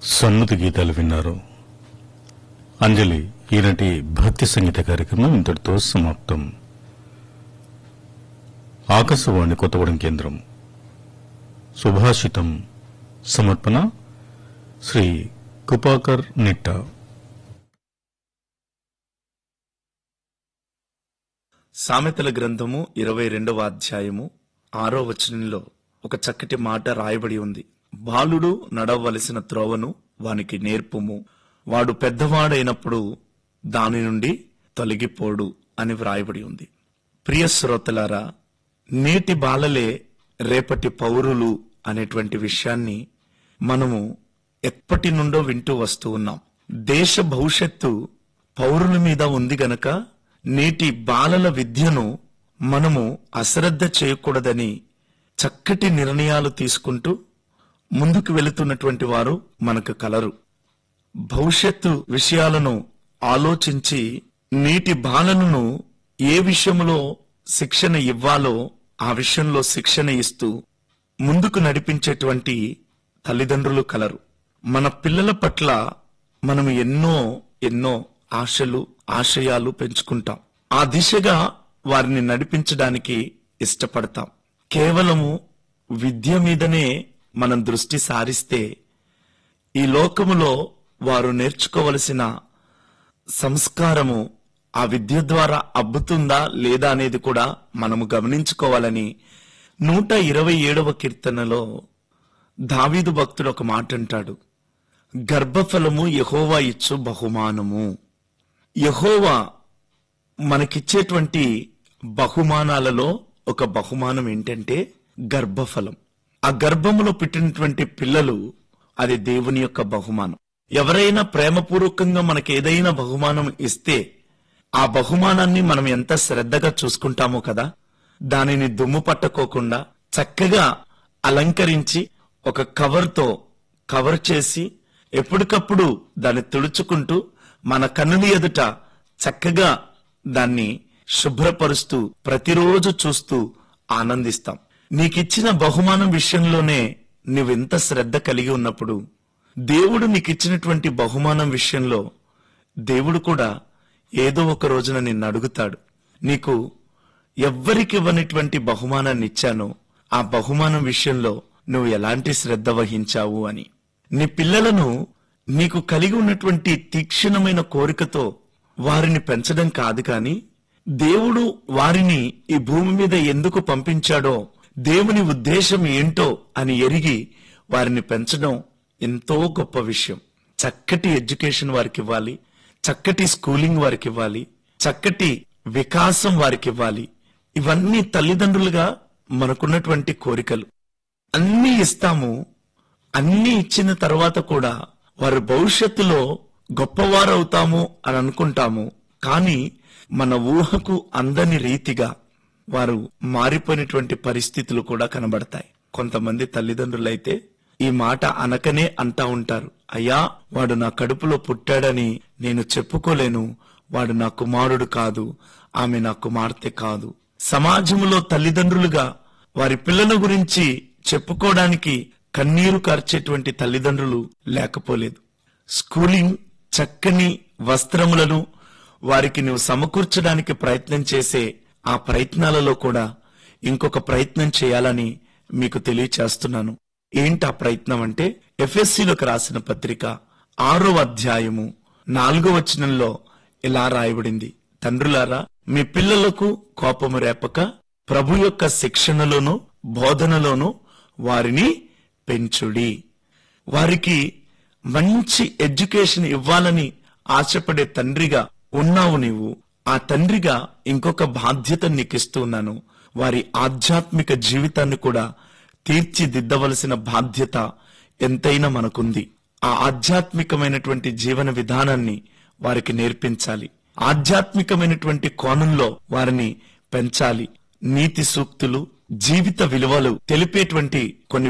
సన్నుతి గీతాలు విన్నారు అంజలి ఈనాటి భక్తి సంగీత కార్యక్రమం ఇంతటితో సమాప్తం ఆకాశవాణి కొత్తగూడెం కేంద్రం సుభాషితం సమర్పణ శ్రీ కుపాకర్ నిట్టా సామెతల గ్రంథము ఇరవై రెండవ అధ్యాయము ఆరో వచనంలో ఒక చక్కటి మాట రాయబడి ఉంది బాలుడు నడవలసిన త్రోవను వానికి నేర్పుము వాడు పెద్దవాడైనప్పుడు దాని నుండి తొలగిపోడు అని వ్రాయబడి ఉంది ప్రియ శ్రోతలారా నేటి బాలలే రేపటి పౌరులు అనేటువంటి విషయాన్ని మనము ఎప్పటి నుండో వింటూ వస్తూ ఉన్నాం దేశ భవిష్యత్తు పౌరుల మీద ఉంది గనక నేటి బాలల విద్యను మనము అశ్రద్ధ చేయకూడదని చక్కటి నిర్ణయాలు తీసుకుంటూ ముందుకు వెళుతున్నటువంటి వారు మనకు కలరు భవిష్యత్తు విషయాలను ఆలోచించి నేటి బాలలను ఏ విషయంలో శిక్షణ ఇవ్వాలో ఆ విషయంలో శిక్షణ ఇస్తూ ముందుకు నడిపించేటువంటి తల్లిదండ్రులు కలరు మన పిల్లల పట్ల మనం ఎన్నో ఎన్నో ఆశలు ఆశయాలు పెంచుకుంటాం ఆ దిశగా వారిని నడిపించడానికి ఇష్టపడతాం కేవలము విద్య మీదనే మనం దృష్టి సారిస్తే ఈ లోకములో వారు నేర్చుకోవలసిన సంస్కారము ఆ విద్య ద్వారా అబ్బుతుందా లేదా అనేది కూడా మనము గమనించుకోవాలని నూట ఇరవై ఏడవ కీర్తనలో దావీదు భక్తుడు ఒక మాట అంటాడు గర్భఫలము యహోవా ఇచ్చు బహుమానము యహోవా మనకిచ్చేటువంటి బహుమానాలలో ఒక బహుమానం ఏంటంటే గర్భఫలం ఆ గర్భములో పుట్టినటువంటి పిల్లలు అది దేవుని యొక్క బహుమానం ఎవరైనా ప్రేమపూర్వకంగా మనకి ఏదైనా బహుమానం ఇస్తే ఆ బహుమానాన్ని మనం ఎంత శ్రద్ధగా చూసుకుంటామో కదా దానిని దుమ్ము పట్టకోకుండా చక్కగా అలంకరించి ఒక కవర్తో కవర్ చేసి ఎప్పటికప్పుడు దాన్ని తుడుచుకుంటూ మన కన్నుల ఎదుట చక్కగా దాన్ని శుభ్రపరుస్తూ ప్రతిరోజు చూస్తూ ఆనందిస్తాం నీకిచ్చిన బహుమానం విషయంలోనే నువ్వెంత శ్రద్ధ కలిగి ఉన్నప్పుడు దేవుడు నీకిచ్చినటువంటి బహుమానం విషయంలో దేవుడు కూడా ఏదో ఒక రోజున నిన్ను అడుగుతాడు నీకు ఎవ్వరికి ఇవ్వనటువంటి బహుమానాన్ని ఇచ్చానో ఆ బహుమానం విషయంలో నువ్వు ఎలాంటి శ్రద్ధ వహించావు అని నీ పిల్లలను నీకు కలిగి ఉన్నటువంటి తీక్షణమైన కోరికతో వారిని పెంచడం కాదు కాని దేవుడు వారిని ఈ భూమి మీద ఎందుకు పంపించాడో దేవుని ఉద్దేశం ఏంటో అని ఎరిగి వారిని పెంచడం ఎంతో గొప్ప విషయం చక్కటి ఎడ్యుకేషన్ వారికి ఇవ్వాలి చక్కటి స్కూలింగ్ వారికి ఇవ్వాలి చక్కటి వికాసం వారికి ఇవ్వాలి ఇవన్నీ తల్లిదండ్రులుగా మనకున్నటువంటి కోరికలు అన్నీ ఇస్తాము అన్నీ ఇచ్చిన తర్వాత కూడా వారు భవిష్యత్తులో గొప్పవారు అవుతాము అని అనుకుంటాము కానీ మన ఊహకు అందని రీతిగా వారు మారిపోయినటువంటి పరిస్థితులు కూడా కనబడతాయి కొంతమంది తల్లిదండ్రులైతే ఈ మాట అనకనే అంటా ఉంటారు అయ్యా వాడు నా కడుపులో పుట్టాడని నేను చెప్పుకోలేను వాడు నా కుమారుడు కాదు ఆమె నా కుమార్తె కాదు సమాజంలో తల్లిదండ్రులుగా వారి పిల్లల గురించి చెప్పుకోవడానికి కన్నీరు కార్చేటువంటి తల్లిదండ్రులు లేకపోలేదు స్కూలింగ్ చక్కని వస్త్రములను వారికి నువ్వు సమకూర్చడానికి ప్రయత్నం చేసే ఆ ప్రయత్నాలలో కూడా ఇంకొక ప్రయత్నం చేయాలని మీకు తెలియచేస్తున్నాను ఏంటి ఆ ప్రయత్నం అంటే ఎఫ్ఎస్సిలోకి రాసిన పత్రిక ఆరో అధ్యాయము నాలుగో వచనంలో ఇలా రాయబడింది తండ్రులారా మీ పిల్లలకు కోపము రేపక ప్రభు యొక్క శిక్షణలోను బోధనలోను వారిని పెంచుడి వారికి మంచి ఎడ్యుకేషన్ ఇవ్వాలని ఆశపడే తండ్రిగా ఉన్నావు నీవు ఆ తండ్రిగా ఇంకొక బాధ్యత నీకు ఇస్తున్నాను వారి ఆధ్యాత్మిక జీవితాన్ని కూడా తీర్చిదిద్దవలసిన బాధ్యత ఎంతైనా మనకుంది ఆ ఆధ్యాత్మికమైనటువంటి జీవన విధానాన్ని వారికి నేర్పించాలి ఆధ్యాత్మికమైనటువంటి కోణంలో వారిని పెంచాలి నీతి సూక్తులు జీవిత విలువలు తెలిపేటువంటి కొన్ని